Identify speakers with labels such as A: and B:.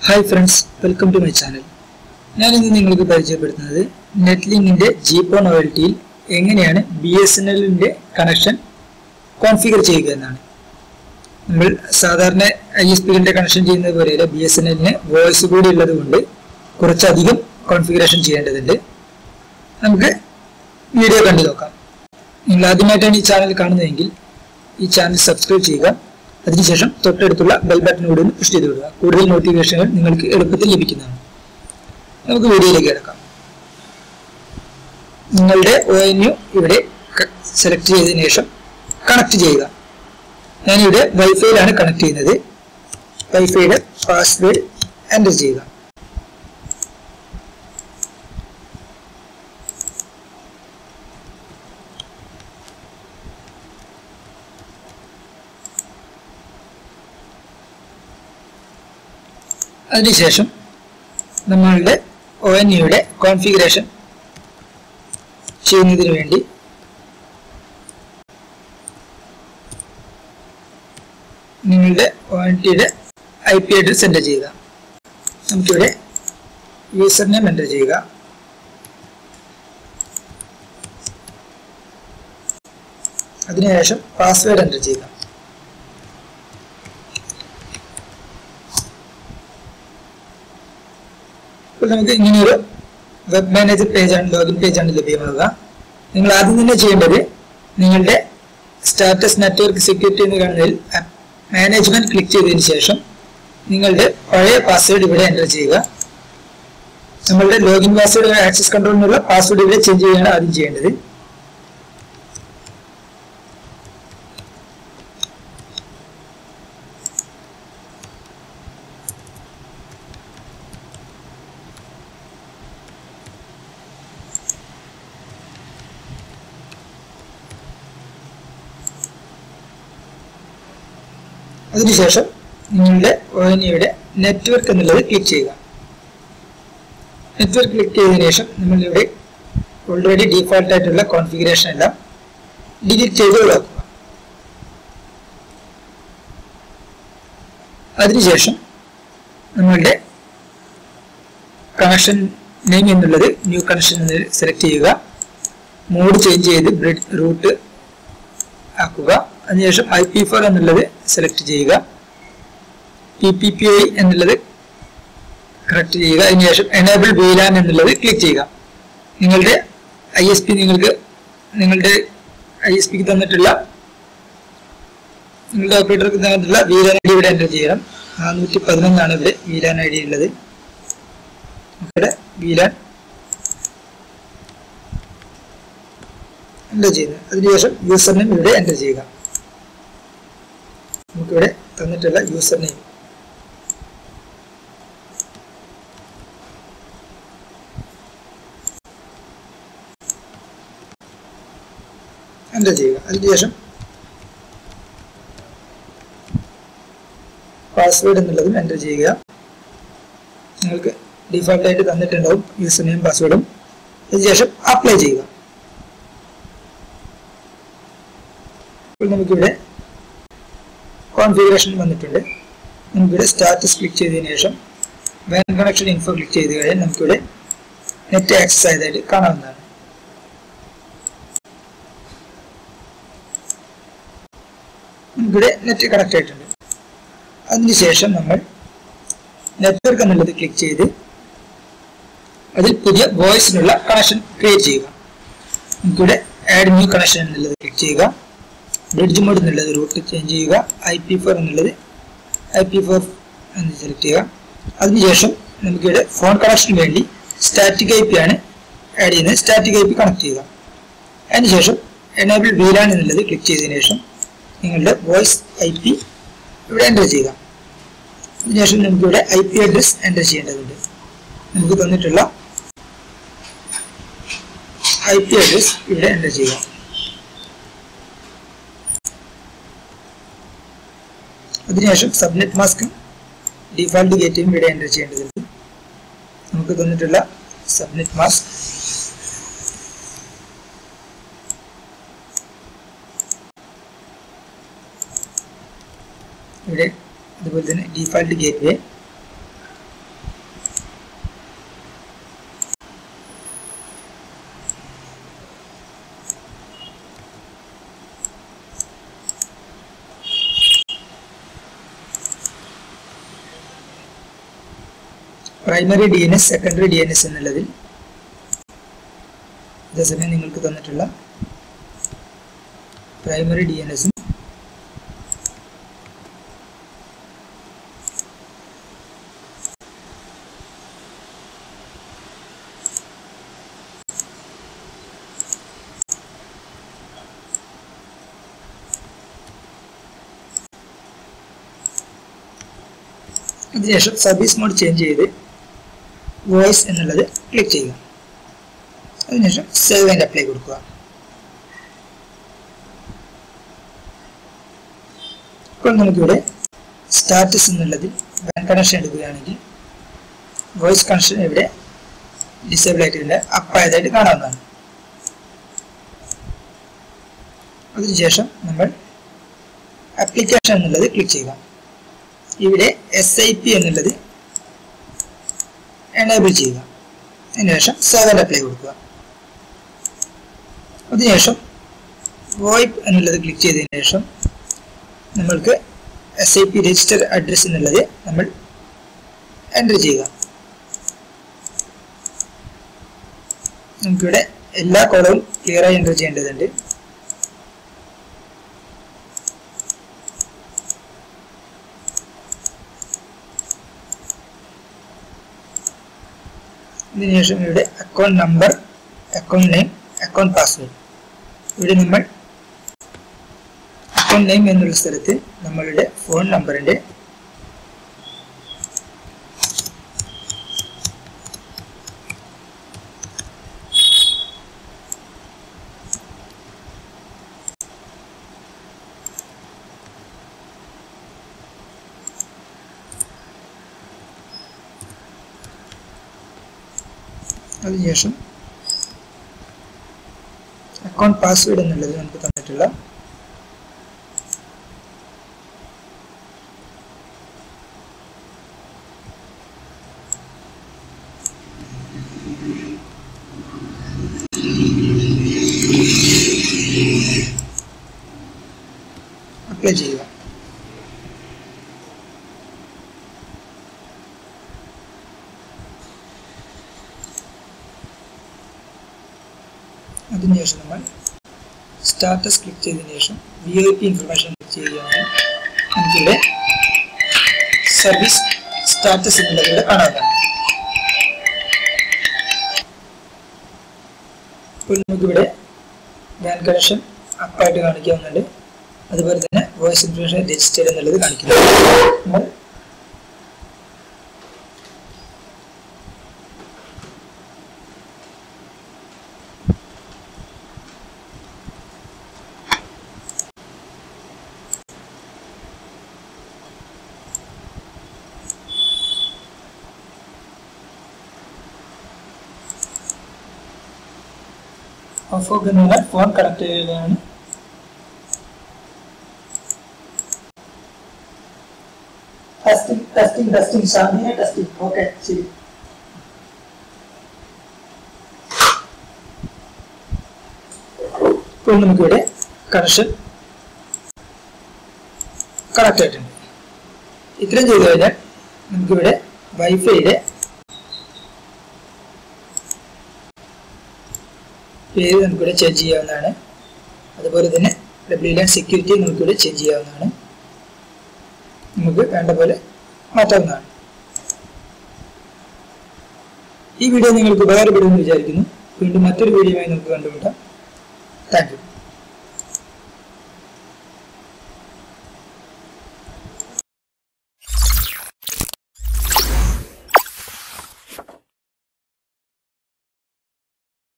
A: hi friends welcome to my channel ഞാൻ ഇന്ന് നിങ്ങൾക്ക് പരിചയപ്പെടുത്തുന്നത് നെറ്റ്ലിങ്കിന്റെ ജീപ്പോ നോവൽറ്റിയിൽ എങ്ങനെയാണ് ബി എസ് എൻ എല്ലിന്റെ കണക്ഷൻ കോൺഫിഗർ ചെയ്യുക എന്നാണ് നമ്മൾ സാധാരണ ഐ എസ് പികളുടെ കണക്ഷൻ ചെയ്യുന്നത് പോലെയല്ല ബി എസ് എൻ എല്ലിന് വോയിസ് കൂടി ഉള്ളത് കൊണ്ട് കുറച്ചധികം കോൺഫിഗറേഷൻ ചെയ്യേണ്ടതുണ്ട് നമുക്ക് വീഡിയോ കണ്ടു നോക്കാം നിങ്ങൾ ആദ്യമായിട്ടാണ് ഈ ചാനൽ കാണുന്നതെങ്കിൽ ഈ ചാനൽ സബ്സ്ക്രൈബ് ചെയ്യുക അതിനുശേഷം തൊട്ടടുത്തുള്ള ബെൽ ബട്ടൺ കൂടി ഒന്ന് പുഷ് ചെയ്ത് വിടുക കൂടുതൽ നോട്ടിഫിക്കേഷനുകൾ നിങ്ങൾക്ക് എളുപ്പത്തിൽ ലഭിക്കുന്നതാണ് നമുക്ക് വീഡിയോയിലേക്ക് കിടക്കാം നിങ്ങളുടെ ഒ എൻ യു ഇവിടെ സെലക്ട് ചെയ്തതിനു ശേഷം കണക്ട് ചെയ്യുക ഞാനിവിടെ വൈഫൈയിലാണ് കണക്ട് ചെയ്യുന്നത് വൈഫൈയുടെ പാസ്വേഡ് എൻ്റർ ചെയ്യുക അതിനുശേഷം നമ്മളുടെ ഒ എൻ യുടെ കോൺഫിഗറേഷൻ ചെയ്യുന്നതിന് വേണ്ടി നിങ്ങളുടെ ഒ എൻ ടിയുടെ ഐ പി അഡ്രസ് എൻ്റർ ചെയ്യുക നമുക്കിവിടെ യൂസർ നെയിം എൻ്റർ ചെയ്യുക അതിനുശേഷം പാസ്വേഡ് എൻ്റർ ചെയ്യുക ഇപ്പോൾ നമുക്ക് ഇങ്ങനെയൊരു വെബ് മാനേജർ പേജാണ് ലോഗിൻ പേജാണ് ലഭ്യമാകുക നിങ്ങൾ ആദ്യം തന്നെ ചെയ്യേണ്ടത് നിങ്ങളുടെ സ്റ്റാറ്റസ് നെറ്റ്വർക്ക് സെക്യൂരിറ്റി എന്ന് കാണുന്നതിൽ മാനേജ്മെന്റ് ക്ലിക്ക് ചെയ്തതിന് ശേഷം നിങ്ങളുടെ പഴയ പാസ്വേഡ് ഇവിടെ എൻ്റർ ചെയ്യുക നമ്മളുടെ ലോഗിൻ പാസ്വേഡ് ആക്സസ് കൺട്രോളിനുള്ള പാസ്വേഡ് ഇവിടെ ചേഞ്ച് ചെയ്യുകയാണ് ആദ്യം ചെയ്യേണ്ടത് അതിനുശേഷം നിങ്ങളുടെ ഒ എൻ യുടെ നെറ്റ്വർക്ക് എന്നുള്ളത് ക്ലിക്ക് ചെയ്യുക നെറ്റ്വർക്ക് ക്ലിക്ക് ചെയ്തതിനു ശേഷം നമ്മളിവിടെ ഓൾറെഡി ഡീഫോൾട്ട് ആയിട്ടുള്ള കോൺഫിഗറേഷൻ എല്ലാം ഡിലീറ്റ് ചെയ്ത് ഒഴിവാക്കുക അതിനുശേഷം നമ്മളുടെ കണക്ഷൻ നെയിം എന്നുള്ളത് ന്യൂ കണക്ഷൻ എന്നതിൽ സെലക്ട് ചെയ്യുക മോഡ് ചേഞ്ച് ചെയ്ത് ബ്രിഡ് റൂട്ട് ആക്കുക അതിനുശേഷം ഐ പി ഫോർ എന്നുള്ളത് സെലക്ട് ചെയ്യുക പി പി പി ഐ എന്നുള്ളത് കറക്റ്റ് ചെയ്യുക അതിനുശേഷം എനേബിൾ വീലാൻ എന്നുള്ളത് ക്ലിക്ക് ചെയ്യുക നിങ്ങളുടെ ഐ എസ് പി നിങ്ങൾക്ക് നിങ്ങളുടെ ഐ എസ് പിക്ക് തന്നിട്ടുള്ള നിങ്ങളുടെ ഓപ്പറേറ്റർക്ക് തന്നിട്ടുള്ള വീലാൻ ഐ ഡി ഇവിടെ എൻ്റർ ചെയ്യണം നാനൂറ്റി പതിനൊന്നാണ് ഇവിടെ വീലാൻ ഐ ഡി ഉള്ളത് ഇവിടെ വീലാൻ എൻ്റർ ചെയ്യുന്നത് അതിനുശേഷം യൂസർ നെയിം ഇവിടെ എൻ്റർ ചെയ്യുക നമുക്കിവിടെ തന്നിട്ടുള്ള യൂസർ നെയിം എൻ്റർ ചെയ്യുക അതിനുശേഷം പാസ്വേഡ് എന്നുള്ളതും എൻ്റർ ചെയ്യുക നിങ്ങൾക്ക് ഡിഫോൾട്ടായിട്ട് തന്നിട്ടുണ്ടാവും യൂസർ നെയിം പാസ്വേഡും അതിനുശേഷം അപ്ലൈ ചെയ്യുക ഇപ്പോൾ നമുക്കിവിടെ കോൺഫിഗറേഷൻ വന്നിട്ടുണ്ട് നമുക്കിവിടെ സ്റ്റാറ്റസ് ക്ലിക്ക് ചെയ്തതിനു ശേഷം വാൻ കണക്ഷൻ ഇൻഫോ ക്ലിക്ക് ചെയ്ത് കഴിഞ്ഞാൽ നമുക്കിവിടെ നെറ്റ് ആക്സസ് ആയതായിട്ട് കാണാവുന്നതാണ് നമുക്കിവിടെ നെറ്റ് കണക്ട് ആയിട്ടുണ്ട് അതിനുശേഷം നമ്മൾ നെറ്റ്വർക്ക് എന്നുള്ളത് ക്ലിക്ക് ചെയ്ത് അതിൽ പുതിയ വോയിസിനുള്ള കണക്ഷൻ ക്രിയേറ്റ് ചെയ്യുക നമുക്കിവിടെ ആഡ് ന്യൂ കണക്ഷൻ എന്നുള്ളത് ക്ലിക്ക് ചെയ്യുക ബ്രിഡ്ജ് മോഡ് എന്നുള്ളത് റൂട്ട് ചേഞ്ച് ചെയ്യുക ഐ പി ഫോർ എന്നുള്ളത് ഐ പി ഫോർ എന്ന് സെലക്ട് ചെയ്യുക അതിനുശേഷം നമുക്കിവിടെ ഫോൺ കണക്ഷന് വേണ്ടി സ്റ്റാറ്റിക് ഐ പി ആണ് ആഡ് ചെയ്യുന്നത് സ്റ്റാറ്റിക് ഐ പി കണക്ട് ചെയ്യുക അതിനുശേഷം എനേബിൾ വീലാൻ എന്നുള്ളത് ക്ലിക്ക് ചെയ്തതിനു ശേഷം നിങ്ങളുടെ വോയിസ് ഐ പി ഇവിടെ എൻ്റർ ചെയ്യുക അതിനുശേഷം നമുക്കിവിടെ ഐ പി അഡ്രസ് എൻ്റർ ചെയ്യേണ്ടതുണ്ട് നമുക്ക് തന്നിട്ടുള്ള ഐ പി അഡ്രസ് ഇവിടെ എൻ്റർ ചെയ്യുക അതിനുശേഷം സബ്നെറ്റ് മാസ്ക് ഡിഫാൾട്ട് ഗേറ്റും ഇവിടെ എൻ്റർ ചെയ്യേണ്ടതുണ്ട് നമുക്ക് തന്നിട്ടുള്ള സബ്നെറ്റ് മാസ്ക് ഇവിടെ അതുപോലെ തന്നെ default gateway primary D N S secondary D N S എന്നുള്ളതിൽ അതേസമയം നിങ്ങൾക്ക് തന്നിട്ടുള്ള പ്രൈമറി ഡി എൻ എസും അതിനുശേഷം സർവീസ് മോഡ് ചേഞ്ച് ചെയ്ത് വോയിസ് എന്നുള്ളത് ക്ലിക്ക് ചെയ്യുക അതിനുശേഷം സേവ് ആൻഡ് അപ്ലൈ കൊടുക്കുക ഇപ്പോൾ നമുക്കിവിടെ സ്റ്റാറ്റസ് എന്നുള്ളതിൽ ബാങ്ക് കണക്ഷൻ എടുക്കുകയാണെങ്കിൽ വോയിസ് കണക്ഷൻ ഇവിടെ ഡിസേബിൾ ആയിട്ടില്ല അപ്പായതായിട്ട് കാണാവുന്നതാണ് അതിനുശേഷം നമ്മൾ ആപ്ലിക്കേഷൻ എന്നുള്ളത് ക്ലിക്ക് ചെയ്യുക ഇവിടെ എസ് ഐ പി എന്നുള്ളത് എനേബിൾ ചെയ്യുക അതിനുശേഷം സേവ് ആൻഡ് അപ്ലൈ കൊടുക്കുക അതിനുശേഷം വോയിപ്പ് എന്നുള്ളത് ക്ലിക്ക് ചെയ്തതിനു ശേഷം നമ്മൾക്ക് S I P register address എന്നുള്ളത് നമ്മൾ എൻ്റർ ചെയ്യുക നമുക്കിവിടെ എല്ലാ കോളവും ക്ലിയറായി എൻ്റർ ചെയ്യേണ്ടതുണ്ട് ഇതിനുശേഷം ഇവിടെ account number account name account password ഇവിടെ നമ്മൾ അക്കൗണ്ട് നെയിം എന്നുള്ള സ്ഥലത്ത് നമ്മളുടെ ഫോൺ നമ്പറിന്റെ അതിനുശേഷം അക്കൗണ്ട് പാസ്വേഡ് എന്നുള്ളത് നമുക്ക് തന്നിട്ടുള്ള അപ്ലൈ ചെയ്യുക അതിനുശേഷം നമ്മൾ സ്റ്റാറ്റസ് ക്ലിക്ക് ചെയ്തതിനു ശേഷം V I P information click ചെയ്യുകയാണെങ്കിൽ നമുക്കിവിടെ സർവീസ് സ്റ്റാറ്റസ് എന്നുള്ളത് ഇവിടെ കാണാവുന്നതാണ് ഇപ്പോൾ നമുക്കിവിടെ ബാങ്ക് കണക്ഷൻ അപ്പായിട്ട് കാണിക്കാവുന്നുണ്ട് അതുപോലെ തന്നെ വോയിസ് ഇൻഫർമേഷൻ രജിസ്റ്റർ എന്നുള്ളത് കാണിക്കുന്നു നമ്മൾ ഓഫ് ഒക്കെ എന്ന് പറഞ്ഞാൽ ഫോൺ കണക്ട് ചെയ്യുകയാണ് ടെസ്റ്റിംഗ് ടെസ്റ്റിംഗ് ടെസ്റ്റിംഗ് ശാന്തിനെ ടെസ്റ്റിംഗ് ഓക്കെ ശരി ഇപ്പോൾ നമുക്കിവിടെ കണക്ഷൻ കണക്ട് ആയിട്ടുണ്ട് ഇത്രയും ചെയ്തു കഴിഞ്ഞാൽ നമുക്കിവിടെ വൈഫൈയുടെ പേര് നമുക്കിവിടെ ചേഞ്ച് ചെയ്യാവുന്നതാണ് അതുപോലെ തന്നെ ഡബ്ല്യു ലാൻ സെക്യൂരിറ്റി നമുക്കിവിടെ ചേഞ്ച് ചെയ്യാവുന്നതാണ് നമുക്ക് വേണ്ട പോലെ മാറ്റാവുന്നതാണ് ഈ വീഡിയോ നിങ്ങൾക്ക് ഉപകാരപ്പെടുമെന്ന് വിചാരിക്കുന്നു വീണ്ടും മറ്റൊരു വീഡിയോയുമായി നമുക്ക് കണ്ടുമുട്ടാം താങ്ക് യു